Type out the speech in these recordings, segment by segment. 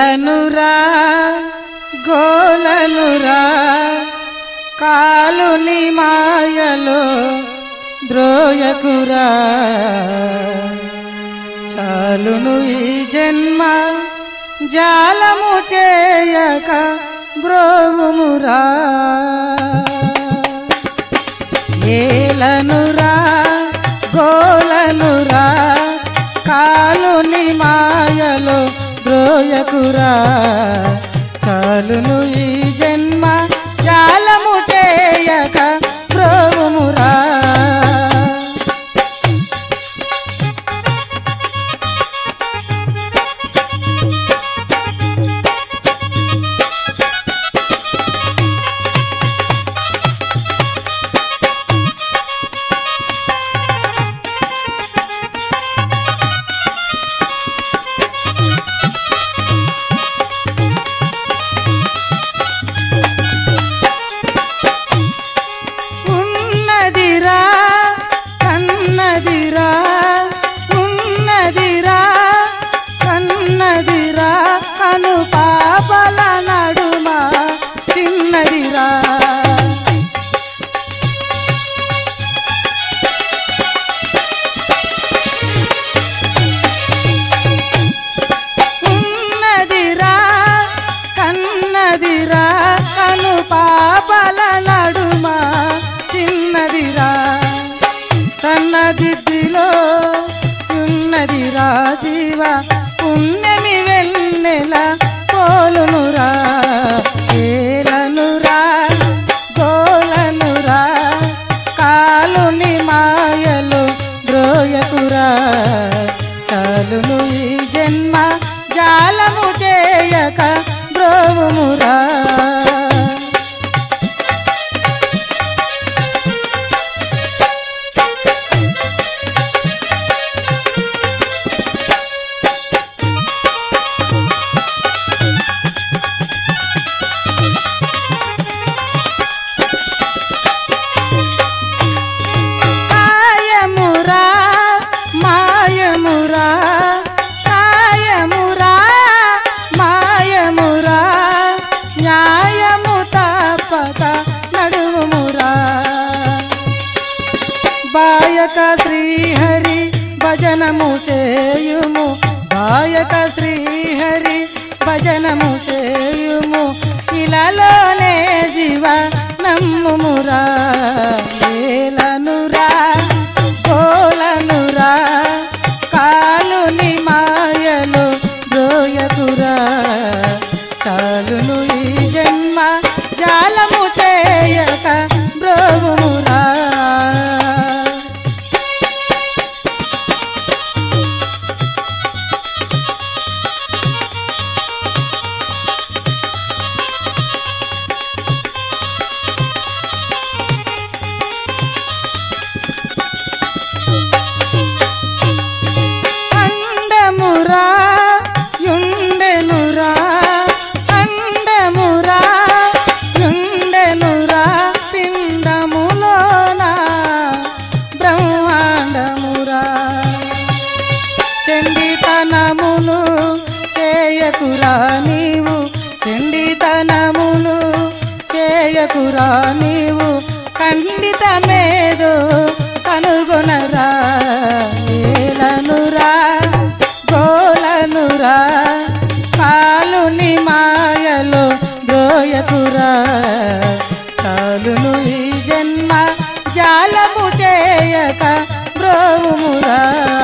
ఏలనురా గోలనురా కాలుని మాయలో ద్రోయకురా చాలును ఈ జన్మ జాలము చేయక బ్రోవుమురా ఏలనురా గోలనురా కాలుని మాయలో ద్రోయకురా చాలును ఈ జన్మ జాలము చేయక బ్రోవుమురా ఉన్నదిరా కన్నదిరా ఉన్నదిరా కన్నదిరా కను పాపల నడుమ చిన్నదిరా ఉన్నదిరా కన్నదిరా కను పాపల నడుమ చిన్నదిరా సన్నదిద్దిలో ఉన్నదిరా జీవ పుణ్యమి వెన్నెల పోలునురా ఏలనురా గోలనురా కాలుని మాయలు ద్రోయకురా చాలును ఈ జన్మ జాలము చేయక బ్రోవుమురా కాయమురా మాయమురా కాయమురా మాయమురా న్యాయము తప్పక నడుమురా బాయక శ్రీహరి భజనము చేయుము బాయక శ్రీహరి భజనము చేయుము ఇలాలోనే జీవ నమ్ముమురా ఏలనురా గోలనురా కాలుని మాయలు బ్రోయకురా చాలును ఈ జన్మ జాలము చేయక బ్రోవుమురా అండమురా యుండెనురా అండమురా యుండెనురా పిండములోన బ్రహ్మాండమురా చండితనమును చేయకురా నీవు చండితనమును చేయకురా నీవు ఖండితమేదో కనుగొనరా ఏలనురా గోలనురా కాలుని మాయలో బ్రోయకురా కాలును ఈ జన్మ జాలము చేయక బ్రోమురా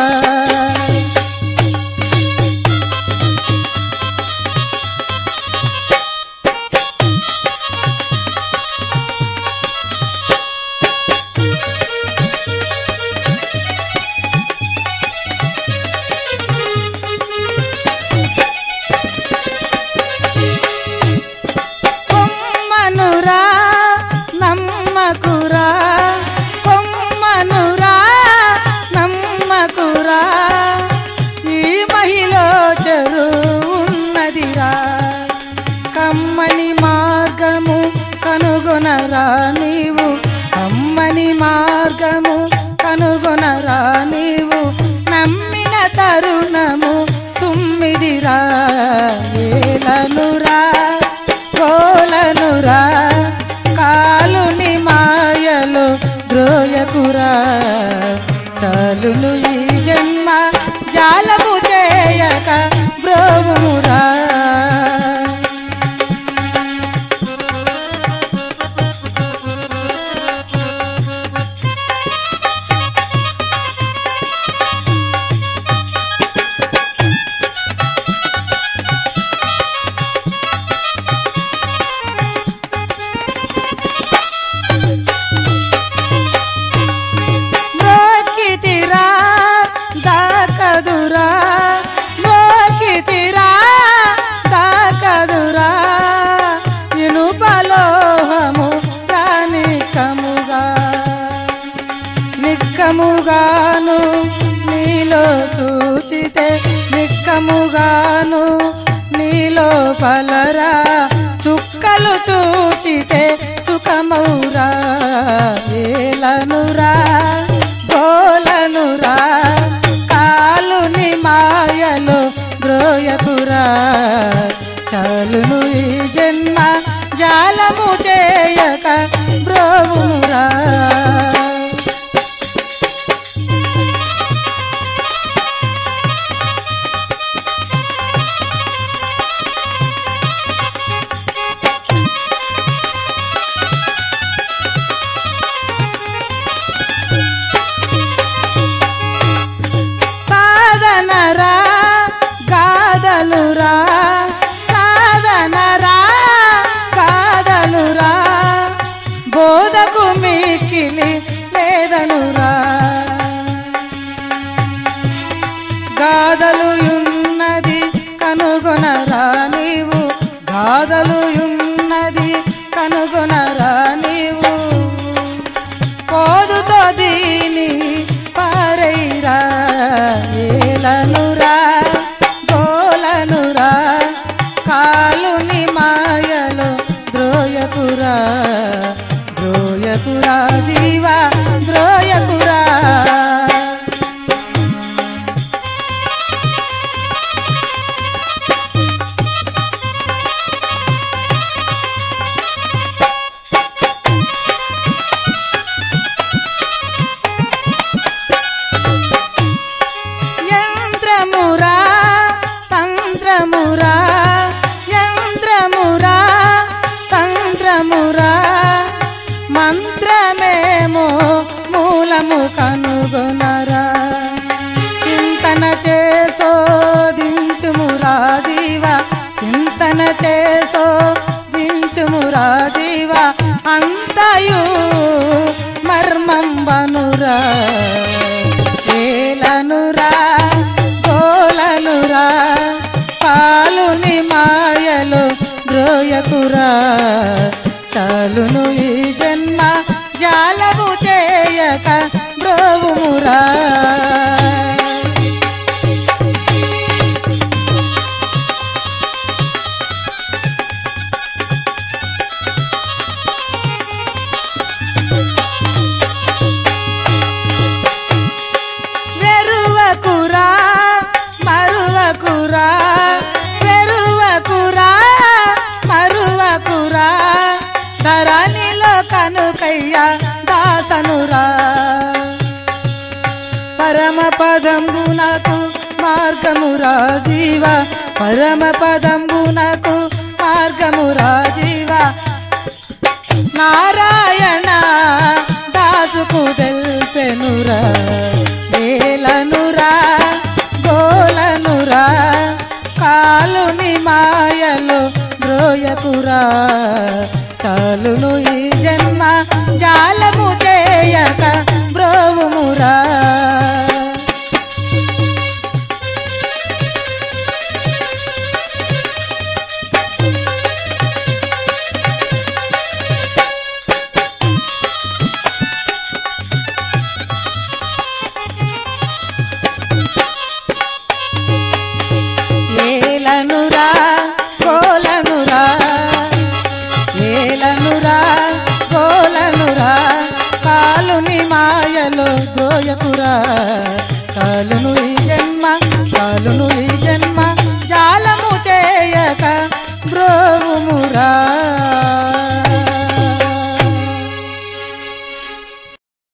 కొమ్మనురా నమ్మకురా కొమ్మనురా నమ్మకురా ఈ మహిళ చెరు ఉన్నదిరా కమ్మని మార్గము కనుగొనరా నీవు కమ్మని మార్గము కనుగొనరా నీవు నమ్మిన తరుణము సుమ్మిదిరా ఏల చాలును ఈ జన్మ జాలము చేయక బ్రోవుమురా మ్రోకితిరా దాకదురా మ్రోకితిరా దాకదురా ఇనుపలోహము రానికముగా నిక్కముగాను నీలో చూచితే నిక్కముగాను నీలో పలరా చుక్కలు చూచితే సుఖమౌరా ఏలనురా గోలనురా కాలుని మాయలు బ్రోయకురా చాలును ఈ జన్మ జాలము చేయక బ్రోవునురా సాధనరా గాదలురా సాధనరా గాదలురా బోధకు మికిలి లేదనురా గాదలు ఉన్నది కనుగొనరా నీవు గాదలు ఉన్నది కనుగొనరా నీవు పోదుతో దీని పారైరా ఏలనురా గోలనురా కాలుని మాయలు ద్రోయకురా ద్రోయకురా జీవా ద్రోయకురా యంత్రమురా తంత్రమురా యంత్రమురా తంత్రమురా మంత్రమేమో మూలము కనుగొనరా చింతన చేసో దించుమురా జీవ చింతన చేసో దించుమురా జీవ అంతయు మర్మం బనురా ఏలనురా గోలనురా పాలుని మాయలు ద్రోయకురా చాలును ఈ జన్మ జాలము చేయక బ్రోవుమురా వెరువకురా మరువకురా వెరువకురా మరువకురా ధరణిలో కనుకయ్య దాసనురా పరమ పదంబునకు మార్గమురా జీవ పరమ పదంబునకు మార్గమురా జీవ నారాయణ దాసుకు తెల్పెనురా వేలనురా గోలనురా కాలుని మాయలు బ్రోయకురా చాలును ఈ జన్మ జాలము చేయక బ్రోవుమురా ఏలనురా కోలనురా ఏలనురా కోలనురా కాలుని మాయలో ద్రోయకురా కాలును ఈ జన్మ కాలును ఈ